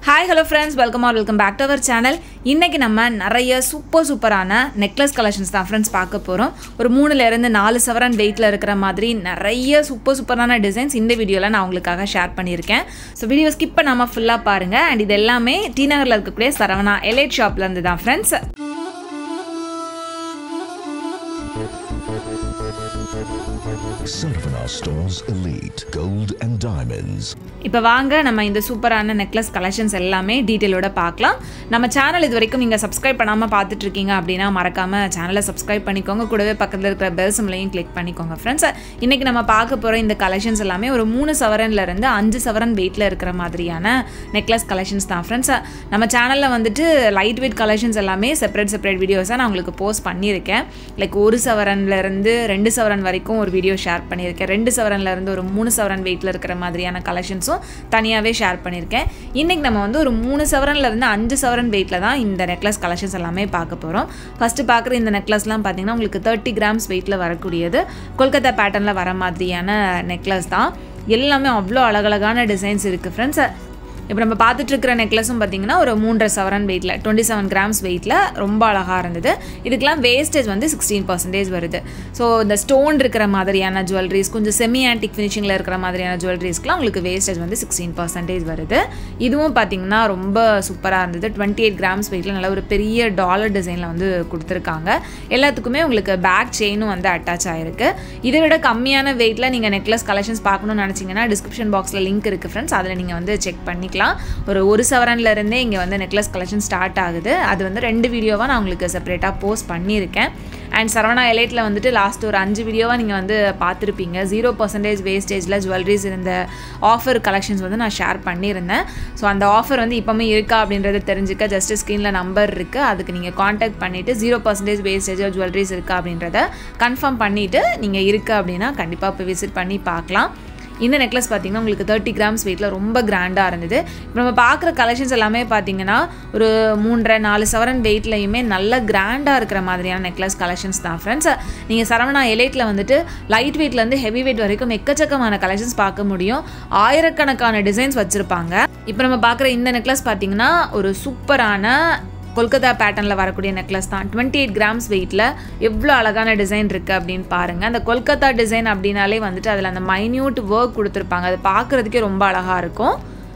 Hi hello friends welcome or welcome back to our channel இன்றைக்கி நம்ம நிறைய super சூப்பரான நெக்லஸ் கலெக்ஷன்ஸ் தான் ஃப்ரெண்ட்ஸ் பார்க்க போகிறோம் ஒரு மூணுலேருந்து நாலு சவரன் வெயிட்டில் இருக்கிற மாதிரி நிறைய சூப்பர் சூப்பரான டிசைன்ஸ் இந்த வீடியோவில் நான் உங்களுக்காக ஷேர் பண்ணியிருக்கேன் ஸோ வீடியோ ஸ்கிப் பண்ணாமல் ஃபுல்லாக பாருங்கள் அண்ட் இது எல்லாமே டி நகரில் இருக்கக்கூடிய சரவணா எலைட் ஷாப்லேருந்து தான் friends Sarvana Stores Elite Gold and Diamonds. இப்போ வாங்க நம்ம இந்த சூப்பரான நெக்லஸ் கலெக்ஷன்ஸ் எல்லாமே டீட்டெயிலோட பார்க்கலாம் நம்ம சேனல் இது வரைக்கும் நீங்கள் சப்ஸ்கிரைப் பண்ணாமல் பார்த்துட்டு இருக்கீங்க அப்படின்னா மறக்காமல் சேனலை சப்ஸ்கிரைப் பண்ணிக்கோங்க கூடவே பக்கத்தில் இருக்கிற பெல் சிம்லையும் கிளிக் பண்ணிக்கோங்க ஃப்ரெண்ட்ஸ் இன்றைக்கி நம்ம பார்க்க போகிற இந்த கலெக்ஷன்ஸ் எல்லாமே ஒரு மூணு சவரன்ல இருந்து அஞ்சு சவரன் வெயிட்டில் இருக்கிற மாதிரியான நெக்லஸ் கலெக்ஷன்ஸ் தான் ஃப்ரெண்ட்ஸ் நம்ம சேனலில் வந்துட்டு லைட் வெயிட் கலெக்ஷன்ஸ் எல்லாமே செப்பரேட் செப்பரேட் வீடியோஸாக நான் உங்களுக்கு போஸ்ட் பண்ணியிருக்கேன் லைக் ஒரு சவரன்ல இருந்து ரெண்டு சவரன் வரைக்கும் ஒரு வீடியோ ஷேர் பண்ணியிருக்கேன் ரெண்டு சவரன்ல இருந்து ஒரு மூணு சவரன் வெயிட்டில் இருக்கிற மாதிரியான கலெக்ஷன்ஸும் தனியாகவே ஷேர் பண்ணியிருக்கேன் இன்றைக்கி நம்ம வந்து ஒரு மூணு சவரன்ல இருந்து அஞ்சு சவரன் வெயிட்டில் தான் இந்த நெக்லஸ் கலெக்ஷன்ஸ் எல்லாமே பார்க்க போகிறோம் ஃபஸ்ட்டு பார்க்குற இந்த நெக்லஸ்லாம் பார்த்தீங்கன்னா உங்களுக்கு தேர்ட்டி கிராம்ஸ் வெயிட்டில் வரக்கூடியது கொல்கத்தா பேட்டர்னில் வர மாதிரியான நெக்லஸ் தான் எல்லாமே அவ்வளோ அழகழகான டிசைன்ஸ் இருக்குது ஃப்ரெண்ட்ஸ் இப்போ நம்ம பார்த்துட்டு இருக்கிற நெக்லஸும் பார்த்தீங்கன்னா ஒரு மூன்றரை சவரன் வெயிட்டில் டுவெண்ட்டி செவன் கிராம்ஸ் வெயிட்டில் ரொம்ப அழகாக இருந்தது இதுக்கெலாம் வேஸ்டேஜ் வந்து சிக்ஸ்டீன் பர்சன்டேஜ் வருது ஸோ இந்த ஸ்டோன் இருக்கிற மாதிரியான ஜுவல்லரிஸ் கொஞ்சம் செமி ஆன்டிக் ஃபினிஷிங்கில் இருக்கிற மாதிரியான ஜுவல்லரிஸ்க்குலாம் உங்களுக்கு வேஸ்டேஜ் வந்து சிக்ஸ்டீன் பர்சன்டேஜ் வருது இதுவும் பார்த்தீங்கன்னா ரொம்ப சூப்பராக இருந்தது டுவெண்ட்டி எயிட் கிராம்ஸ் வெயிட்டில் நல்ல ஒரு பெரிய டாலர் டிசைனில் வந்து கொடுத்துருக்காங்க எல்லாத்துக்குமே உங்களுக்கு பேக் செயினும் வந்து அட்டாச் ஆகிருக்கு இதை விட கம்மியான வெயிட்டில் நீங்கள் நெக்லஸ் கலெக்ஷன்ஸ் பார்க்கணும்னு நினச்சிங்கன்னா டிஸ்கிரிப்ஷன் பாக்ஸில் லிங்க் இருக்குது ஃப்ரெண்ட்ஸ் அதில் நீங்கள் வந்து செக் பண்ணிக்கலாம் ஒரு ஒரு சவரன்ல இருந்தே இங்கே வந்து நெக்லஸ் கலெக்ஷன் ஸ்டார்ட் ஆகுது அது வந்து ரெண்டு வீடியோவாக நான் உங்களுக்கு செப்பரேட்டாக போஸ்ட் பண்ணியிருக்கேன் அண்ட் சரவணா எலைட்டில் வந்துட்டு லாஸ்ட் ஒரு அஞ்சு வீடியோவாக நீங்கள் வந்து பார்த்துருப்பீங்க ஜீரோ பர்சன்டேஜ் வேஸ்டேஜில் ஜுவல்லரிஸ் இருந்த ஆஃபர் கலெக்ஷன்ஸ் வந்து நான் ஷேர் பண்ணியிருந்தேன் ஸோ அந்த ஆஃபர் வந்து இப்போவுமே இருக்கா அப்படின்றத தெரிஞ்சுக்க ஜஸ்ட் ஸ்க்ரீனில் நம்பர் இருக்குது அதுக்கு நீங்கள் காண்டாக்ட் பண்ணிவிட்டு ஜீரோ பர்சன்டேஜ் வேஸ்டேஜ் ஜுவல்லரிஸ் இருக்கா அப்படின்றத கன்ஃபார்ம் பண்ணிவிட்டு நீங்கள் இருக்குது அப்படின்னா கண்டிப்பாக போய் விசிட் பண்ணி பார்க்கலாம் இந்த நெக்லஸ் பார்த்தீங்கன்னா உங்களுக்கு தேர்ட்டி கிராம்ஸ் வெயிட்டில் ரொம்ப கிராண்டாக இருந்தது இப்போ நம்ம பார்க்குற கலெக்ஷன்ஸ் எல்லாமே பார்த்தீங்கன்னா ஒரு மூன்றரை நாலு சவரன் வெயிட்லையுமே நல்ல கிராண்டாக இருக்கிற மாதிரியான நெக்லஸ் கலெக்ஷன்ஸ் தான் ஃப்ரெண்ட்ஸ் நீங்கள் சரவணா எலைட்டில் வந்துட்டு லைட் வெயிட்லேருந்து ஹெவி வெயிட் வரைக்கும் எக்கச்சக்கமான கலெக்ஷன்ஸ் பார்க்க முடியும் ஆயிரக்கணக்கான டிசைன்ஸ் வச்சுருப்பாங்க இப்போ நம்ம பார்க்குற இந்த நெக்லஸ் பார்த்தீங்கன்னா ஒரு சூப்பரான கொல்கத்தா பேட்டர்னில் வரக்கூடிய நெக்லஸ் தான் டுவெண்ட்டி எயிட் கிராம்ஸ் வெயிட்டில் எவ்வளோ அழகான டிசைன் இருக்குது அப்படின்னு பாருங்கள் அந்த கொல்கத்தா டிசைன் அப்படின்னாலே வந்துட்டு அதில் அந்த மைன்யூட் ஒர்க் கொடுத்துருப்பாங்க அது பார்க்குறதுக்கே ரொம்ப அழகாக இருக்கும்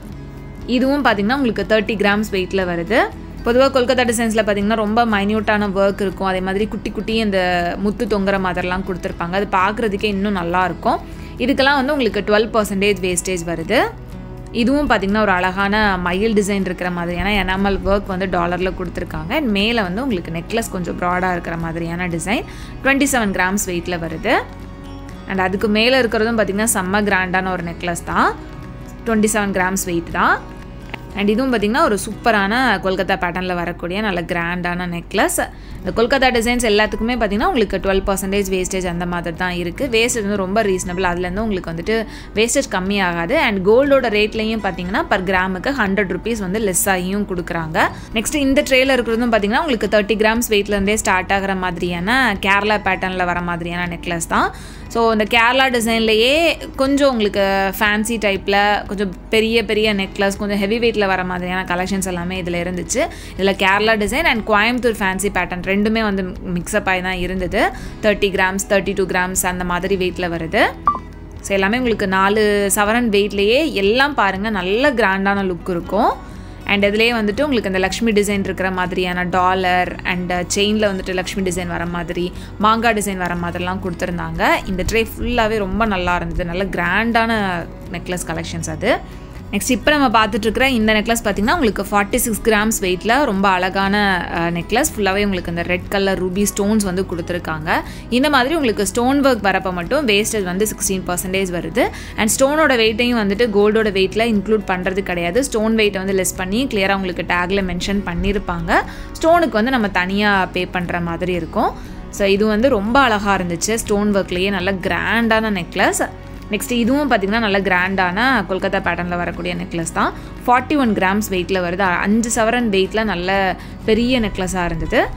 இதுவும் பார்த்திங்கன்னா உங்களுக்கு தேர்ட்டி கிராம்ஸ் வெயிட்டில் வருது பொதுவாக கொல்கத்தா டிசைன்ஸில் பார்த்திங்கன்னா ரொம்ப மைன்யூட்டான ஒர்க் இருக்கும் அதே மாதிரி குட்டி குட்டி அந்த முத்து தொங்குற மாதிரிலாம் கொடுத்துருப்பாங்க அது பார்க்குறதுக்கே இன்னும் நல்லாயிருக்கும் இதுக்கெல்லாம் வந்து உங்களுக்கு டுவெல் பர்சன்டேஜ் வேஸ்டேஜ் வருது இதுவும் பார்த்திங்கன்னா ஒரு அழகான மயில் டிசைன் இருக்கிற மாதிரியான எனாமல் ஒர்க் வந்து டாலரில் கொடுத்துருக்காங்க அண்ட் மேலே வந்து உங்களுக்கு நெக்லஸ் கொஞ்சம் ப்ராடாக இருக்கிற மாதிரியான டிசைன் டுவெண்ட்டி செவன் கிராம்ஸ் வெயிட்டில் வருது அண்ட் அதுக்கு மேலே இருக்கிறதும் பார்த்திங்கன்னா செம்ம கிராண்டான ஒரு நெக்லஸ் தான் டுவெண்ட்டி செவன் கிராம்ஸ் வெயிட் தான் அண்ட் இதுவும் பார்த்திங்கன்னா ஒரு சூப்பரான கொல்கத்தா பேட்டர்னில் வரக்கூடிய நல்ல கிராண்டான நெக்லஸ் இந்த கொல்கத்தா டிசைன்ஸ் எல்லாத்துக்குமே பார்த்திங்கன்னா உங்களுக்கு டுவெல் பர்சன்டேஜ் வேஸ்டேஜ் அந்த மாதிரி தான் இருக்குது வேஸ்டேஜ் வந்து ரொம்ப ரீசனபிள் அதுலேருந்து உங்களுக்கு வந்துட்டு வேஸ்டேஜ் கம்மி ஆகாது அண்ட் கோல்டோட ரேட்லையும் பார்த்தீங்கன்னா பர் கிராமுக்கு ஹண்ட்ரட் ருபீஸ் வந்து லெஸ் ஆகியும் கொடுக்குறாங்க நெக்ஸ்ட் இந்த ட்ரேல இருக்கிறதும் பார்த்தீங்கன்னா உங்களுக்கு தேர்ட்டி கிராம்ஸ் வெயிட்லேருந்தே ஸ்டார்ட் ஆகிற மாதிரியான கேரளா பேட்டர்னில் வர மாதிரியான நெக்லஸ் தான் ஸோ இந்த கேரளா டிசைன்லேயே கொஞ்சம் உங்களுக்கு ஃபேன்சி டைப்பில் கொஞ்சம் பெரிய பெரிய நெக்லஸ் கொஞ்சம் ஹெவி வெயிட்டில் வர மாதிரியான கலெக்ஷன்ஸ் எல்லாமே இதில் இருந்துச்சு இதில் Kerala design and Coimbatore fancy pattern ரெண்டுமே வந்து மிக்சப் ஆகி தான் இருந்தது thirty grams thirty two grams அந்த மாதிரி வெயிட்டில் வருது ஸோ எல்லாமே உங்களுக்கு நாலு சவரன் வெயிட்லேயே எல்லாம் பாருங்கள் நல்ல கிராண்டான லுக் இருக்கும் அண்ட் இதுலேயே வந்துட்டு உங்களுக்கு அந்த லக்ஷ்மி டிசைன் இருக்கிற மாதிரியான டாலர் அண்ட் செயினில் வந்துட்டு லக்ஷ்மி டிசைன் வர மாதிரி மாங்காய் டிசைன் வர மாதிரிலாம் கொடுத்துருந்தாங்க இந்த ட்ரே ஃபுல்லாகவே ரொம்ப நல்லா இருந்தது நல்ல கிராண்டான நெக்லஸ் கலெக்ஷன்ஸ் அது நெக்ஸ்ட் இப்போ நம்ம பார்த்துட்ருக்கிற இந்த நெக்லஸ் பார்த்திங்கன்னா உங்களுக்கு ஃபார்ட்டி சிக்ஸ் கிராம்ஸ் வெயிட்டில் ரொம்ப அழகான நெக்லஸ் ஃபுல்லாகவே உங்களுக்கு இந்த ரெட் கலர் ரூபி ஸ்டோன்ஸ் வந்து கொடுத்துருக்காங்க இந்த மாதிரி உங்களுக்கு ஸ்டோன் ஒர்க் வரப்போ மட்டும் வேஸ்டேஜ் வந்து சிக்ஸ்டீன் பர்சன்டேஜ் வருது அண்ட் ஸ்டோனோட வெயிட்டையும் வந்துட்டு கோல்டோட வெயிட்டில் இன்க்ளூட் பண்ணுறது கிடையாது ஸ்டோன் வெயிட்டை வந்து லெஸ் பண்ணி கிளியராக உங்களுக்கு டேக்கில் மென்ஷன் பண்ணியிருப்பாங்க ஸ்டோனுக்கு வந்து நம்ம தனியாக பே பண்ணுற மாதிரி இருக்கும் ஸோ இது வந்து ரொம்ப அழகாக இருந்துச்சு ஸ்டோன் ஒர்க்லேயே நல்ல கிராண்டான நெக்லஸ் நெக்ஸ்ட் இதுவும் பார்த்திங்கன்னா நல்ல கிராண்டான கொல்கத்தா பேட்டர்னில் வரக்கூடிய நெக்லஸ் தான் ஃபார்ட்டி ஒன் கிராம்ஸ் வெயிட்டில் வருது அஞ்சு சவரன் வெயிட்டில் நல்ல பெரிய நெக்லஸாக இருந்தது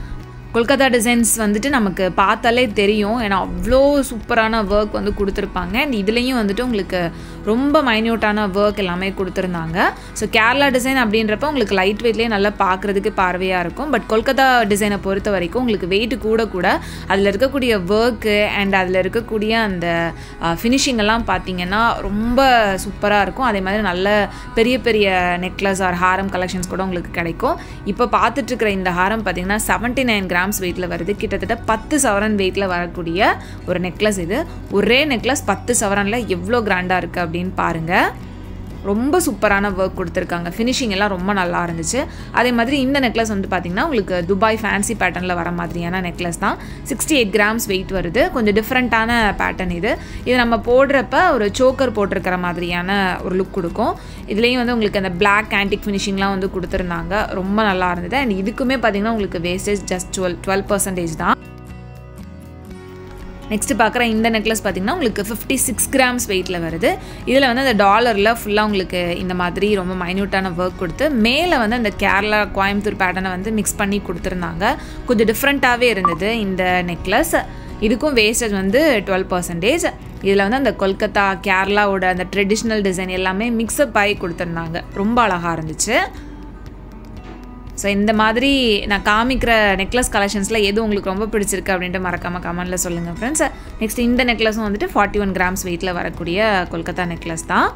கொல்கத்தா டிசைன்ஸ் வந்துட்டு நமக்கு பார்த்தாலே தெரியும் ஏன்னா அவ்வளோ சூப்பரான ஒர்க் வந்து கொடுத்துருப்பாங்க அண்ட் இதுலேயும் வந்துட்டு உங்களுக்கு ரொம்ப மைன்யூட்டான ஒர்க் எல்லாமே கொடுத்துருந்தாங்க ஸோ கேரளா டிசைன் அப்படின்றப்ப உங்களுக்கு லைட் வெயிட்லேயே நல்லா பார்க்குறதுக்கு பார்வையாக இருக்கும் பட் கொல்கத்தா டிசைனை பொறுத்த வரைக்கும் உங்களுக்கு வெயிட் கூட கூட அதில் இருக்கக்கூடிய ஒர்க்கு அண்ட் அதில் இருக்கக்கூடிய அந்த ஃபினிஷிங் எல்லாம் பார்த்தீங்கன்னா ரொம்ப சூப்பராக இருக்கும் அதே மாதிரி நல்ல பெரிய பெரிய நெக்லஸ் ஆர் ஹாரம் கலெக்ஷன்ஸ் கூட உங்களுக்கு கிடைக்கும் இப்போ பார்த்துட்டு இருக்கிற இந்த ஹாரம் பார்த்தீங்கன்னா செவன்ட்டி நைன் கிராம்ஸ் வெயிட்டில் வருது கிட்டத்தட்ட பத்து சவரன் வெயிட்டில் வரக்கூடிய ஒரு நெக்லஸ் இது ஒரே நெக்லஸ் பத்து சவரனில் எவ்வளோ கிராண்டாக இருக்குது அப்படின்னு பாருங்கள் ரொம்ப சூப்பரான ஒர்க் கொடுத்துருக்காங்க ஃபினிஷிங் எல்லாம் ரொம்ப நல்லா இருந்துச்சு அதே மாதிரி இந்த நெக்லஸ் வந்து பார்த்திங்கன்னா உங்களுக்கு துபாய் ஃபேன்சி பேட்டர்னில் வர மாதிரியான நெக்லஸ் தான் சிக்ஸ்டி எயிட் கிராம்ஸ் வெயிட் வருது கொஞ்சம் டிஃப்ரெண்ட்டான பேட்டர்ன் இது இது நம்ம போடுறப்ப ஒரு சோக்கர் போட்டிருக்கிற மாதிரியான ஒரு லுக் கொடுக்கும் இதுலேயும் வந்து உங்களுக்கு அந்த பிளாக் ஆன்டிக் ஃபினிஷிங்லாம் வந்து கொடுத்துருந்தாங்க ரொம்ப நல்லா இருந்தது அண்ட் இதுக்குமே பார்த்திங்கன்னா உங்களுக்கு wastage just twelve twelve percentage தான் நெக்ஸ்ட் பார்க்குற இந்த நெக்லஸ் பார்த்திங்கன்னா உங்களுக்கு ஃபிஃப்டி சிக்ஸ் கிராம்ஸ் வெயிட்டில் வருது இதில் வந்து அந்த டாலரில் ஃபுல்லாக உங்களுக்கு இந்த மாதிரி ரொம்ப மைன்யூட்டான ஒர்க் கொடுத்து மேலே வந்து அந்த கேரளா கோயம்புத்தூர் பேட்டர்னை வந்து மிக்ஸ் பண்ணி கொடுத்துருந்தாங்க கொஞ்சம் டிஃப்ரெண்ட்டாகவே இருந்தது இந்த நெக்லஸ் இதுக்கும் வேஸ்டேஜ் வந்து டுவெல் பர்சன்டேஜ் இதில் வந்து அந்த கொல்கத்தா கேரளாவோட அந்த ட்ரெடிஷ்னல் டிசைன் எல்லாமே மிக்ஸ்அப் ஆகி கொடுத்துருந்தாங்க ரொம்ப அழகாக இருந்துச்சு ஸோ இந்த மாதிரி நான் காமிக்கிற நெக்லஸ் கலெக்ஷன்ஸில் எது உங்களுக்கு ரொம்ப பிடிச்சிருக்கு அப்படின்ட்டு மறக்காமல் கமெண்ட்டில் சொல்லுங்கள் ஃப்ரெண்ட்ஸ் நெக்ஸ்ட் இந்த நெக்லஸும் வந்துட்டு ஃபார்ட்டி ஒன் கிராம்ஸ் வெயிட்டில் வரக்கூடிய கொல்கத்தா நெக்லஸ் தான்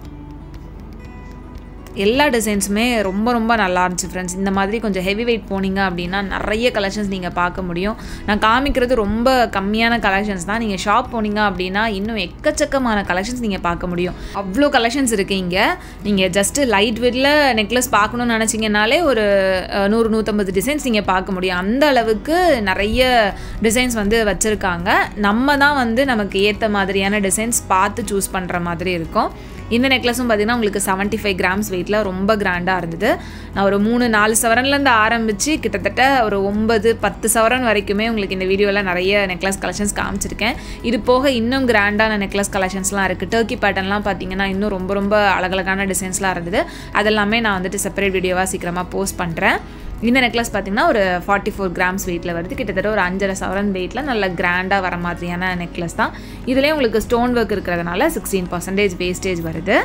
எல்லா டிசைன்ஸுமே ரொம்ப ரொம்ப நல்லா இருந்துச்சு ஃப்ரெண்ட்ஸ் இந்த மாதிரி கொஞ்சம் ஹெவி வெயிட் போனீங்க அப்படின்னா நிறைய கலெக்ஷன்ஸ் நீங்கள் பார்க்க முடியும் நான் காமிக்கிறது ரொம்ப கம்மியான கலெக்ஷன்ஸ் தான் நீங்கள் ஷாப் போனீங்க அப்படின்னா இன்னும் எக்கச்சக்கமான கலெக்ஷன்ஸ் நீங்கள் பார்க்க முடியும் அவ்வளோ கலெக்ஷன்ஸ் இருக்குது இங்கே நீங்கள் ஜஸ்ட்டு லைட் வெயிட்டில் நெக்லஸ் பார்க்கணும்னு நினச்சிங்கனாலே ஒரு அஹ், நூறு நூற்றம்பது டிசைன்ஸ் நீங்கள் பார்க்க முடியும் அந்த அளவுக்கு நிறைய டிசைன்ஸ் வந்து வச்சுருக்காங்க நம்ம தான் வந்து நமக்கு ஏற்ற மாதிரியான டிசைன்ஸ் பார்த்து சூஸ் பண்ணுற மாதிரி இருக்கும் இந்த நெக்லஸும் பார்த்தீங்கன்னா உங்களுக்கு செவன்ட்டி ஃபைவ் கிராம்ஸ் வெயிட்டில் ரொம்ப கிராண்டாக இருந்தது நான் ஒரு மூணு நாலு சவரன்லேருந்து ஆரம்பித்து கிட்டத்தட்ட ஒரு ஒன்பது பத்து சவரன் வரைக்குமே உங்களுக்கு இந்த வீடியோவில் நிறைய நெக்லஸ் கலெக்ஷன்ஸ் காமிச்சிருக்கேன் இது போக இன்னும் கிராண்டான நெக்லஸ் கலெக்ஷன்ஸ்லாம் இருக்குது டர்க்கி பேட்டர்ன்லாம் பார்த்தீங்கன்னா இன்னும் ரொம்ப ரொம்ப அழகழகான டிசைன்ஸ்லாம் இருந்தது அதெல்லாமே நான் வந்துட்டு செப்பரேட் வீடியோவாக சீக்கிரமாக போஸ்ட் பண்ணுறேன் இந்த நெக்லஸ் பார்த்தீங்கன்னா ஒரு ஃபார்ட்டி ஃபோர் கிராம்ஸ் வெயிட்டில் வருது கிட்டத்தட்ட ஒரு அஞ்சரை சவரன் வெயிட்டில் நல்ல கிராண்டாக வர மாதிரியான நெக்லஸ் தான் இதுலேயே உங்களுக்கு ஸ்டோன் ஒர்க் இருக்கிறதுனால சிக்ஸ்டீன் பர்சன்டேஜ் வேஸ்டேஜ் வருது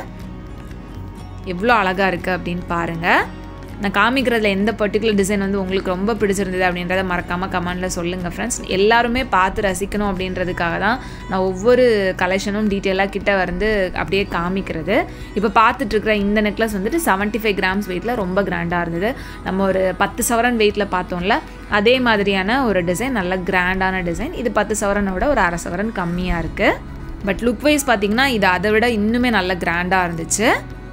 எவ்வளோ அழகாக இருக்குது அப்படின்னு பாருங்கள் நான் காமிக்கிறதுல எந்த பர்டிகுலர் டிசைன் வந்து உங்களுக்கு ரொம்ப பிடிச்சிருந்தது அப்படின்றத மறக்காமல் கமெண்டில் சொல்லுங்கள் ஃப்ரெண்ட்ஸ் எல்லாருமே பார்த்து ரசிக்கணும் அப்படின்றதுக்காக தான் நான் ஒவ்வொரு கலெக்ஷனும் டீட்டெயிலாக கிட்ட வந்து அப்படியே காமிக்கிறது இப்போ பார்த்துட்டு இருக்கிற இந்த நெக்லஸ் வந்துட்டு செவன்ட்டி ஃபைவ் கிராம்ஸ் வெயிட்டில் ரொம்ப கிராண்டாக இருந்தது நம்ம ஒரு பத்து சவரன் வெயிட்டில் பார்த்தோம்ல அதே மாதிரியான ஒரு டிசைன் நல்ல கிராண்டான டிசைன் இது பத்து சவரனை விட ஒரு அரை சவரன் கம்மியாக இருக்குது பட் லுக் வைஸ் பார்த்தீங்கன்னா இது அதை விட இன்னுமே நல்ல கிராண்டாக இருந்துச்சு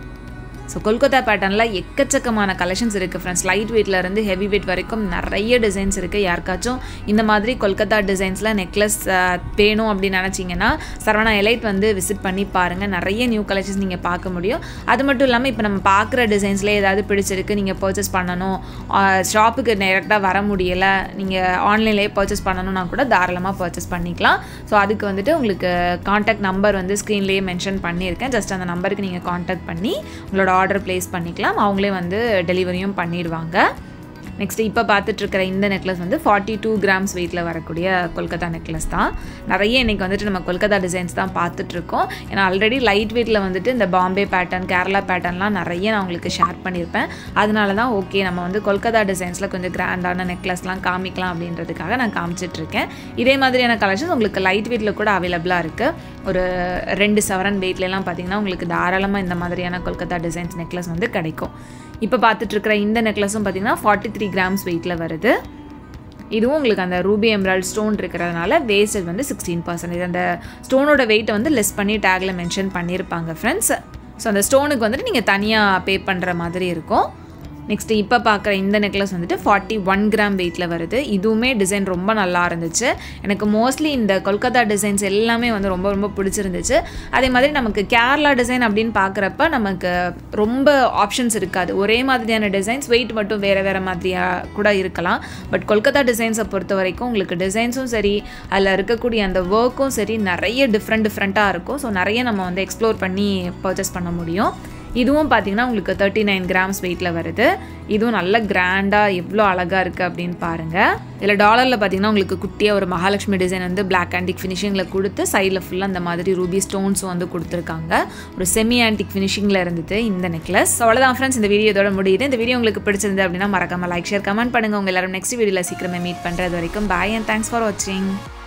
ஸோ கொல்கத்தா பேட்டர்னில் எக்கச்சக்கமான கலெக்ஷன்ஸ் இருக்குது ஃப்ரெண்ட்ஸ் லைட் வெயிட்லேருந்து ஹெவி வெயிட் வரைக்கும் நிறைய டிசைன்ஸ் இருக்குது யாருக்காச்சும் இந்த மாதிரி கொல்கத்தா டிசைன்ஸில் நெக்லஸ் வேணும் அப்படின்னு நினச்சிங்கன்னா சரவணா எலைட் வந்து விசிட் பண்ணி பாருங்கள் நிறைய நியூ கலெக்ஷன்ஸ் நீங்கள் பார்க்க முடியும் அது மட்டும் இல்லாமல் இப்போ நம்ம பார்க்குற டிசைன்ஸ்லேயே ஏதாவது பிடிச்சிருக்கு நீங்கள் பர்ச்சேஸ் பண்ணணும் ஷாப்புக்கு டைரெக்டாக வர முடியலை நீங்கள் ஆன்லைன்லேயே பர்ச்சேஸ் பண்ணணும்னா கூட தாராளமாக பர்ச்சேஸ் பண்ணிக்கலாம் ஸோ அதுக்கு வந்துட்டு உங்களுக்கு காண்டாக்ட் நம்பர் வந்து ஸ்க்ரீன்லேயே மென்ஷன் பண்ணியிருக்கேன் ஜஸ்ட் அந்த நம்பருக்கு நீங்கள் காண்டாக்ட் பண்ணி உங்களோட ஆர்டர் ப்ளேஸ் பண்ணிக்கலாம் அவங்களே வந்து டெலிவரியும் பண்ணிடுவாங்க நெக்ஸ்ட் இப்போ பார்த்துட்டு இருக்கிற இந்த நெக்லஸ் வந்து ஃபார்ட்டி டூ கிராம்ஸ் வெயிட்டில் வரக்கூடிய கொல்கத்தா நெக்லஸ் தான் நிறைய இன்றைக்கி வந்துட்டு நம்ம கொல்கத்தா டிசைன்ஸ் தான் பார்த்துட்ருக்கோம் ஏன்னா ஆல்ரெடி லைட் வெயிட்டில் வந்துட்டு இந்த பாம்பே பேட்டர்ன் கேரளா பேட்டர்ன்லாம் நிறைய நான் உங்களுக்கு ஷேர் பண்ணியிருப்பேன் அதனால தான் ஓகே நம்ம வந்து கொல்கத்தா டிசைன்ஸில் கொஞ்சம் கிராண்டான நெக்லஸ்லாம் காமிக்கலாம் அப்படின்றதுக்காக நான் காமிச்சிட்ருக்கேன் இதே மாதிரியான கலெக்ஷன்ஸ் உங்களுக்கு லைட் வெயிட்டில் கூட அவைலபிளாக இருக்குது ஒரு ரெண்டு செவரன் வெயிட்லலாம் பார்த்தீங்கன்னா உங்களுக்கு தாராளமாக இந்த மாதிரியான கொல்கத்தா டிசைன்ஸ் நெக்லஸ் வந்து கிடைக்கும் இப்போ பார்த்துட்டு இருக்கிற இந்த நெக்லஸும் பார்த்தீங்கன்னா ஃபார்ட்டி த்ரீ கிராம்ஸ் வெயிட்டில் வருது இதுவும் உங்களுக்கு அந்த ரூபி எம்ராய்ட் ஸ்டோன் இருக்கிறதுனால வேஸ்டேஜ் வந்து சிக்ஸ்டீன் பர்சன்டேஜ் அந்த ஸ்டோனோட வெயிட்டை வந்து லெஸ் பண்ணி டேக்கில் மென்ஷன் பண்ணியிருப்பாங்க ஃப்ரெண்ட்ஸ் ஸோ அந்த ஸ்டோனுக்கு வந்துட்டு நீங்கள் தனியாக பே பண்ணுற மாதிரி இருக்கும் நெக்ஸ்ட் இப்போ பார்க்குற இந்த நெக்லஸ் வந்துட்டு ஃபார்ட்டி ஒன் கிராம் வெயிட்டில் வருது இதுவுமே டிசைன் ரொம்ப நல்லா இருந்துச்சு எனக்கு மோஸ்ட்லி இந்த கொல்கத்தா டிசைன்ஸ் எல்லாமே வந்து ரொம்ப ரொம்ப பிடிச்சிருந்துச்சு அதே மாதிரி நமக்கு கேரளா டிசைன் அப்படின்னு பார்க்குறப்ப நமக்கு ரொம்ப ஆப்ஷன்ஸ் இருக்காது ஒரே மாதிரியான டிசைன்ஸ் வெயிட் மட்டும் வேறு வேறு மாதிரியாக கூட இருக்கலாம் பட் கொல்கத்தா டிசைன்ஸை பொறுத்த வரைக்கும் உங்களுக்கு டிசைன்ஸும் சரி அதில் இருக்கக்கூடிய அந்த ஒர்க்கும் சரி நிறைய டிஃப்ரெண்ட் டிஃப்ரெண்ட்டாக இருக்கும் ஸோ நிறைய நம்ம வந்து எக்ஸ்ப்ளோர் பண்ணி பர்ச்சேஸ் பண்ண முடியும் இதுவும் பார்த்தீங்கன்னா உங்களுக்கு தேர்ட்டி நைன் கிராம்ஸ் வெயிட்டில் வருது இதுவும் நல்ல கிராண்டாக எவ்வளோ அழகாக இருக்குது அப்படின்னு பாருங்கள் இதில் டாலரில் பார்த்தீங்கன்னா உங்களுக்கு குட்டியாக ஒரு மகாலட்சுமி டிசைன் வந்து பிளாக் ஆன்டிக் ஃபினிஷிங்கில் கொடுத்து சைடில் ஃபுல்லாக அந்த மாதிரி ரூபி ஸ்டோன்ஸும் வந்து கொடுத்துருக்காங்க ஒரு செமி ஆன்டிக் ஃபினிஷிங்கில் இருந்தது இந்த நெக்லஸ் அவ்வளோதான் ஃப்ரெண்ட்ஸ் இந்த வீடியோ இதோட முடியுது இந்த வீடியோ உங்களுக்கு பிடிச்சிருந்து அப்படின்னா மறக்காம லைக் ஷேர் கமெண்ட் பண்ணுங்கள் உங்கள் எல்லாரும் நெக்ஸ்ட் வீடியோவில் சீக்கிரமே மீட் பண்ணுறது வரைக்கும் பாய் அண்ட் தேங்க்ஸ் ஃபார் வாட்சிங்